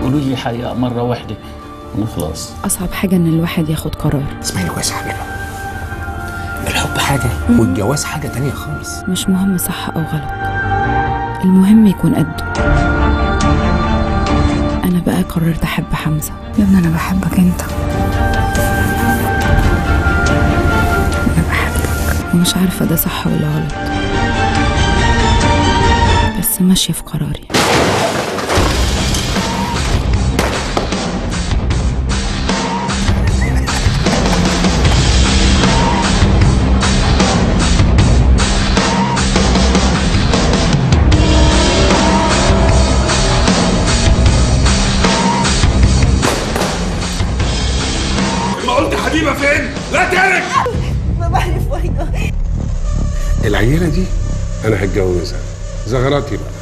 قولوا لي الحقيقه مره واحده ونخلص أصعب حاجة إن الواحد ياخد قرار اسمعي كويس يا حبيبه الحب حاجه والجواز حاجه تانية خالص مش مهم صح أو غلط المهم يكون قده أنا بقى قررت أحب حمزة يا ابني انا بحبك انت انا بحبك ومش عارفة ده صح ولا غلط بس ماشية في قراري ما قلت حبيبه فين؟ لا ترك العيله دي انا هتجوزها زغراتي بقى